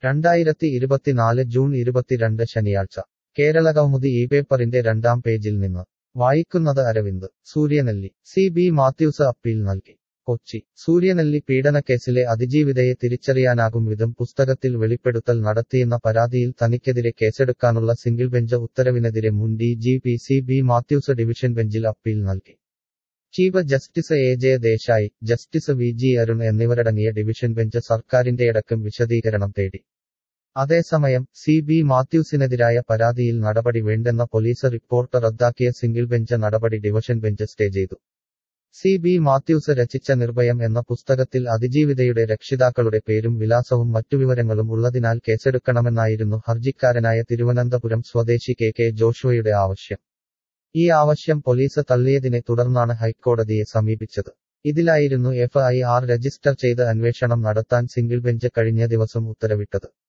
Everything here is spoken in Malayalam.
രണ്ടായിരത്തി ഇരുപത്തിനാല് ജൂൺ ഇരുപത്തിരണ്ട് ശനിയാഴ്ച കേരള കൗമുദി ഈ പേപ്പറിന്റെ രണ്ടാം പേജിൽ നിന്ന് വായിക്കുന്നത് Aravind Sooryanelli C B Mathews appeal നൽകി കൊച്ചി സൂര്യനെല്ലി പീഡനക്കേസിലെ അതിജീവിതയെ തിരിച്ചറിയാനാകും വിധം പുസ്തകത്തിൽ വെളിപ്പെടുത്തൽ നടത്തിയെന്ന പരാതിയിൽ തനിക്കെതിരെ കേസെടുക്കാനുള്ള സിംഗിൾ ബെഞ്ച് ഉത്തരവിനെതിരെ മുൻ D G P C B Mathews division ബെഞ്ചിൽ അപ്പീൽ നൽകി chief justice A J Desai justice V G Arun എന്നിവരടങ്ങിയ ഡിവിഷൻ ബെഞ്ച് സർക്കാരിന്റെയടക്കം വിശദീകരണം തേടി അതേസമയം സി ബി മാത്യൂസിനെതിരായ പരാതിയിൽ നടപടി വേണ്ടെന്ന പോലീസ് റിപ്പോർട്ട് റദ്ദാക്കിയ സിംഗിൾ ബെഞ്ച് നടപടി ഡിവിഷൻ ബെഞ്ച് സ്റ്റേ ചെയ്തു സി ബി മാത്യൂസ് രചിച്ച നിർഭയം എന്ന പുസ്തകത്തിൽ അതിജീവിതയുടെ രക്ഷിതാക്കളുടെ പേരും വിലാസവും മറ്റു വിവരങ്ങളും ഉള്ളതിനാൽ കേസെടുക്കണമെന്നായിരുന്നു ഹർജിക്കാരനായ തിരുവനന്തപുരം സ്വദേശി കെ കെ ജോഷുവയുടെ ആവശ്യം ഈ ആവശ്യം പോലീസ് തള്ളിയതിനെ തുടർന്നാണ് ഹൈക്കോടതിയെ സമീപിച്ചത് ഇതിലായിരുന്നു എഫ് ഐ ആർ രജിസ്റ്റർ ചെയ്ത് അന്വേഷണം നടത്താൻ സിംഗിൾ ബെഞ്ച് കഴിഞ്ഞ ദിവസം ഉത്തരവിട്ടത്